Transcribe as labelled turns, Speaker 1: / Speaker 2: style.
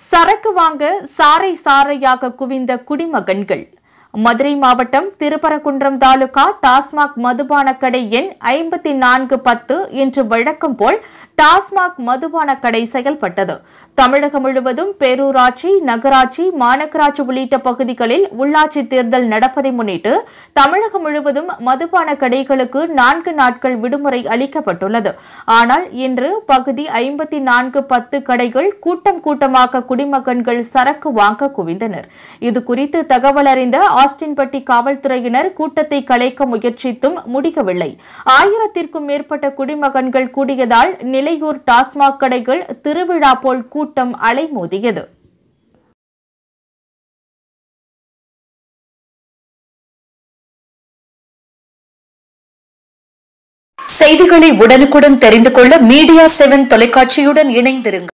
Speaker 1: சரக்கு வாங்க சாறை சாறையாக குவிந்த குடிமகன்கள் மதுரை மாவட்டம் திருப்பரங்குன்றம் தாலுகா டாஸ்மாக் மதுபான கடை எண் ஐம்பத்தி நான்கு பத்து இன்று வழக்கம் போல் டாஸ்மாக் மதுபான கடை செயல்பட்டது தமிழகம் முழுவதும் பேரூராட்சி நகராட்சி மாநகராட்சி உள்ளிட்ட பகுதிகளில் உள்ளாட்சி தேர்தல் நடப்பதை முன்னிட்டு தமிழகம் முழுவதும் மதுபான கடைகளுக்கு நான்கு நாட்கள் விடுமுறை அளிக்கப்பட்டுள்ளது ஆனால் இன்று பகுதி ஐம்பத்தி நான்கு பத்து கடைகள் கூட்டம் கூட்டமாக குடிமகன்கள் சரக்கு வாங்க குவிந்தனர் இது குறித்து தகவல் அறிந்த ஆஸ்டின்பட்டி காவல்துறையினர் கூட்டத்தை கலைக்க முயற்சித்தும் முடிக்கவில்லை ஆயிரத்திற்கும் மேற்பட்ட குடிமகன்கள் கூடியதால் நிலையூர் டாஸ்மாக் கடைகள் திருவிழா போல் கூட்டம் அலைமோதியது
Speaker 2: செய்திகளை உடனுக்குடன் தெரிந்து கொள்ள மீடியா செவன் தொலைக்காட்சியுடன் இணைந்திருங்கள்